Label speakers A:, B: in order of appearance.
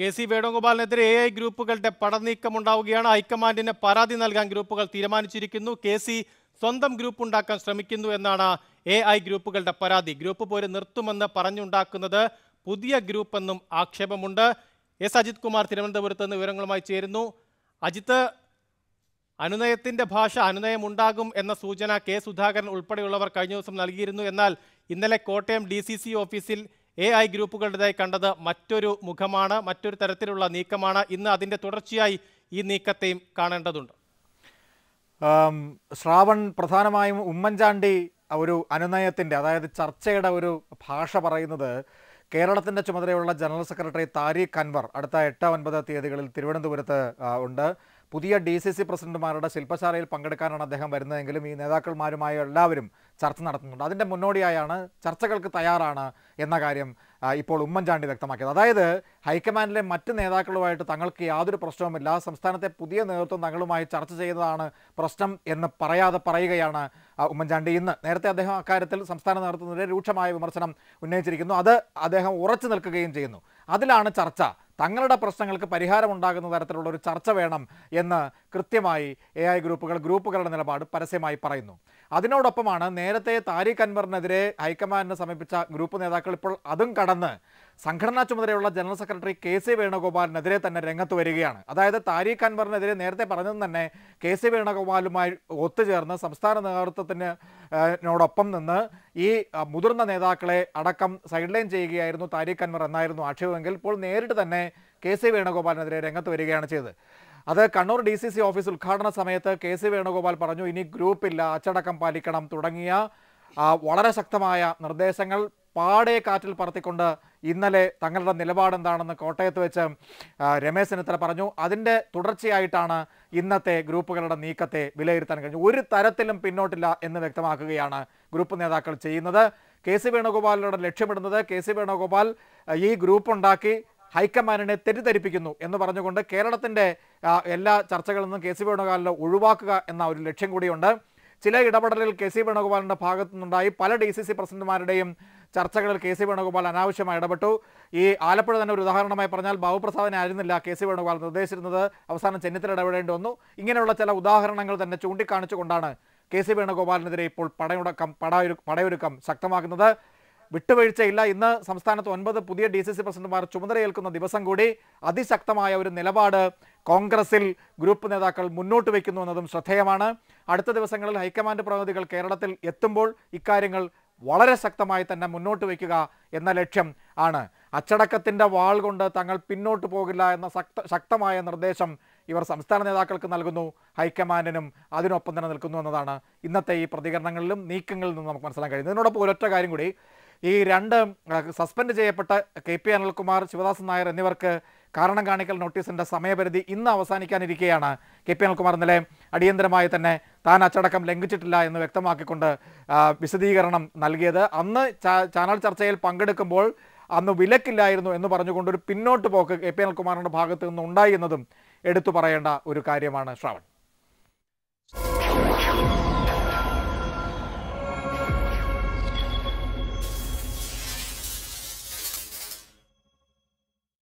A: K C വേണുഗോപാലിനെതിരെ A I ഗ്രൂപ്പുകളുടെ പടനീക്കം ഉണ്ടാവുകയാണ് ഹൈക്കമാൻഡിന് പരാതി നൽകാൻ ഗ്രൂപ്പുകൾ തീരുമാനിച്ചിരിക്കുന്നു കെ സി സ്വന്തം ഗ്രൂപ്പ് ഉണ്ടാക്കാൻ ശ്രമിക്കുന്നു എന്നാണ് എ ഐ ഗ്രൂപ്പുകളുടെ പരാതി ഗ്രൂപ്പ് പോര് നിർത്തുമെന്ന് പറഞ്ഞുണ്ടാക്കുന്നത് പുതിയ ഗ്രൂപ്പ് എന്നും ആക്ഷേപമുണ്ട് എസ് അജിത് കുമാർ തിരുവനന്തപുരത്ത് നിന്ന് വിവരങ്ങളുമായി ചേരുന്നു അജിത്ത് അനുനയത്തിന്റെ ഭാഷ അനുനയമുണ്ടാകും എന്ന സൂചന കെ സുധാകരൻ ഉൾപ്പെടെയുള്ളവർ കഴിഞ്ഞ ദിവസം നൽകിയിരുന്നു എന്നാൽ ഇന്നലെ കോട്ടയം ഡി സി സി ഓഫീസിൽ എ ഐ ഗ്രൂപ്പുകളുടേതായി കണ്ടത് മറ്റൊരു മുഖമാണ് മറ്റൊരു തരത്തിലുള്ള നീക്കമാണ് ഇന്ന് അതിന്റെ തുടർച്ചയായി ഈ നീക്കത്തെയും കാണേണ്ടതുണ്ട്
B: ആം, ശ്രാവൺ പ്രധാനമായും ഉമ്മൻചാണ്ടി ഒരു അനുനയത്തിൻ്റെ അതായത് ചർച്ചയുടെ ഒരു ഭാഷ പറയുന്നത് കേരളത്തിൻ്റെ ചുമതലയുള്ള ജനറൽ സെക്രട്ടറി താരിഖ് അൻവർ അടുത്ത എട്ട് ഒൻപത് തീയതികളിൽ തിരുവനന്തപുരത്ത് ആ, ഉണ്ട് പുതിയ ഡി സി സി പ്രസിഡന്റുമാരുടെ ശില്പശാലയിൽ പങ്കെടുക്കാനാണ് അദ്ദേഹം വരുന്നതെങ്കിലും ഈ നേതാക്കളുമാരുമായ എല്ലാവരും ചർച്ച നടത്തുന്നുണ്ട് അതിൻ്റെ മുന്നോടിയായാണ് ചർച്ചകൾക്ക് തയ്യാറാണ് എന്ന കാര്യം ആ, ഇപ്പോൾ ഉമ്മൻചാണ്ടി വ്യക്തമാക്കിയത് അതായത് ഹൈക്കമാൻഡിലെ മറ്റ് നേതാക്കളുമായിട്ട് തങ്ങൾക്ക് യാതൊരു പ്രശ്നവുമില്ല സംസ്ഥാനത്തെ പുതിയ നേതൃത്വം തങ്ങളുമായി ചർച്ച ചെയ്യുന്നതാണ് പ്രശ്നം എന്ന് പറയാതെ പറയുകയാണ് ആ, ഉമ്മൻചാണ്ടി ഇന്ന് നേരത്തെ അദ്ദേഹം അക്കാര്യത്തിൽ സംസ്ഥാന നേതൃത്വത്തിനെതിരെ രൂക്ഷമായ വിമർശനം ഉന്നയിച്ചിരിക്കുന്നു അത് അദ്ദേഹം ഉറച്ചു നിൽക്കുകയും ചെയ്യുന്നു അതിലാണ് ചർച്ച തങ്ങളുടെ പ്രശ്നങ്ങൾക്ക് പരിഹാരമുണ്ടാകുന്ന തരത്തിലുള്ള ഒരു ചർച്ച വേണം എന്ന് കൃത്യമായി എ ഐ ഗ്രൂപ്പുകൾ ഗ്രൂപ്പുകളുടെ നിലപാട് പരസ്യമായി പറയുന്നു അതിനോടൊപ്പമാണ് നേരത്തെ താരിഖ് അൻവറിനെതിരെ ഹൈക്കമാൻഡിനെ സമീപിച്ച ഗ്രൂപ്പ് നേതാക്കൾ ഇപ്പോൾ അതും കടന്ന് സംഘടനാ ചുമതലയുള്ള ജനറൽ സെക്രട്ടറി കെ സി വേണുഗോപാലിനെതിരെ തന്നെ രംഗത്ത് വരികയാണ് അതായത് താരിഖ് അൻവറിനെതിരെ നേരത്തെ പറഞ്ഞത് തന്നെ കെ സി വേണുഗോപാലുമായി ഒത്തുചേർന്ന് സംസ്ഥാന നേതൃത്വത്തിന് ഏഹ്, നോടൊപ്പം നിന്ന് ഈ അഹ്, മുതിർന്ന നേതാക്കളെ അടക്കം സൈഡ് ലൈൻ ചെയ്യുകയായിരുന്നു താരിഖ് അൻവർ എന്നായിരുന്നു ആക്ഷേപമെങ്കിൽ ഇപ്പോൾ നേരിട്ട് തന്നെ കെ സി വേണുഗോപാലിനെതിരെ രംഗത്ത് വരികയാണ് ചെയ്തത് അത് Kannur D C C office ഉദ്ഘാടന സമയത്ത് കെ സി വേണുഗോപാൽ പറഞ്ഞു ഇനി ഗ്രൂപ്പില്ല അച്ചടക്കം പാലിക്കണം തുടങ്ങിയ ആ, വളരെ ശക്തമായ നിർദ്ദേശങ്ങൾ പാടെ കാറ്റിൽ പറത്തിക്കൊണ്ട് ഇന്നലെ തങ്ങളുടെ നിലപാട് എന്താണെന്ന് കോട്ടയത്ത് വെച്ച് ആ, രമേശ് ചെന്നിത്തല പറഞ്ഞു അതിൻ്റെ തുടർച്ചയായിട്ടാണ് ഇന്നത്തെ ഗ്രൂപ്പുകളുടെ നീക്കത്തെ വിലയിരുത്താൻ കഴിഞ്ഞു ഒരു തരത്തിലും പിന്നോട്ടില്ല എന്ന് വ്യക്തമാക്കുകയാണ് ഗ്രൂപ്പ് നേതാക്കൾ ചെയ്യുന്നത് കെ സി വേണുഗോപാലിനോട് ലക്ഷ്യമിടുന്നത് കെ സി വേണുഗോപാൽ ആ, ഈ ഗ്രൂപ്പ് ഉണ്ടാക്കി ഹൈക്കമാൻഡിനെ തെറ്റിദ്ധരിപ്പിക്കുന്നു എന്ന് പറഞ്ഞുകൊണ്ട് കേരളത്തിൻ്റെ ആ, എല്ലാ ചർച്ചകളിൽ നിന്നും കെ സി വേണുഗോപാലിനെ ഒഴിവാക്കുക എന്ന ഒരു ലക്ഷ്യം കൂടിയുണ്ട് ചില ഇടപെടലിൽ കെ സി വേണുഗോപാലിൻ്റെ ഭാഗത്തു നിന്നുണ്ടായി പല ഡി സി സി പ്രസിഡന്റുമാരുടെയും ചർച്ചകളിൽ കെ സി വേണുഗോപാൽ അനാവശ്യമായി ഇടപെട്ടു ഈ ആലപ്പുഴ തന്നെ ഒരു ഉദാഹരണമായി പറഞ്ഞാൽ ബാബുപ്രസാദിനെ ആയിരുന്നില്ല കെ സി വേണുഗോപാൽ നിർദ്ദേശിച്ചിരുന്നത് അവസാനം ചെന്നിത്തല ഇടപെടേണ്ടി വന്നു ഇങ്ങനെയുള്ള ചില ഉദാഹരണങ്ങൾ തന്നെ ചൂണ്ടിക്കാണിച്ചുകൊണ്ടാണ് കെ സി വേണുഗോപാലിനെതിരെ ഇപ്പോൾ പടയൊടക്കം പടയൊരു പടയൊരുക്കം ശക്തമാക്കുന്നത് വിട്ടുവീഴ്ചയില്ല ഇന്ന് സംസ്ഥാനത്ത് ഒൻപത് പുതിയ ഡി സി സി പ്രസിഡന്റുമാർ ചുമതലയേൽക്കുന്ന ദിവസം കൂടി അതിശക്തമായ ഒരു നിലപാട് കോൺഗ്രസിൽ ഗ്രൂപ്പ് നേതാക്കൾ മുന്നോട്ട് വയ്ക്കുന്നു എന്നതും ശ്രദ്ധേയമാണ് അടുത്ത ദിവസങ്ങളിൽ ഹൈക്കമാൻഡ് പ്രതിനിധികൾ കേരളത്തിൽ എത്തുമ്പോൾ ഇക്കാര്യങ്ങൾ വളരെ ശക്തമായി തന്നെ മുന്നോട്ട് വയ്ക്കുക എന്ന ലക്ഷ്യം ആണ് അച്ചടക്കത്തിൻ്റെ വാൾ കൊണ്ട് തങ്ങൾ പിന്നോട്ട് പോകില്ല എന്ന ശക്ത ശക്തമായ നിർദ്ദേശം ഇവർ സംസ്ഥാന നേതാക്കൾക്ക് നൽകുന്നു ഹൈക്കമാൻഡിനും അതിനൊപ്പം തന്നെ നിൽക്കുന്നു എന്നതാണ് ഇന്നത്തെ ഈ പ്രതികരണങ്ങളിലും നീക്കങ്ങളിലും നിന്നും നമുക്ക് മനസ്സിലാക്കാൻ കഴിയുന്നത് ഇതിനോടൊപ്പം ഒരൊറ്റ കാര്യം കൂടി ഈ രണ്ട് അഹ്, സസ്പെൻഡ് ചെയ്യപ്പെട്ട കെ പി അനിൽകുമാർ ശിവദാസൻ നായർ എന്നിവർക്ക് കാരണം കാണിക്കൽ നോട്ടീസിന്റെ സമയപരിധി ഇന്ന് അവസാനിക്കാനിരിക്കെയാണ് കെ പി അനിൽകുമാർ ഇന്നലെ അടിയന്തരമായി തന്നെ താൻ അച്ചടക്കം ലംഘിച്ചിട്ടില്ല എന്ന് വ്യക്തമാക്കിക്കൊണ്ട് ആ, വിശദീകരണം നൽകിയത് അന്ന് ചാ- ചാനൽ ചർച്ചയിൽ പങ്കെടുക്കുമ്പോൾ അന്ന് വിലക്കില്ലായിരുന്നു എന്ന് പറഞ്ഞുകൊണ്ട് ഒരു പിന്നോട്ട് പോക്ക് കെ പി അനിൽകുമാറിന്റെ ഭാഗത്ത് നിന്ന് ഉണ്ടായി എന്നതും എടുത്തു പറയേണ്ട ഒരു കാര്യമാണ് ശ്രാവൺ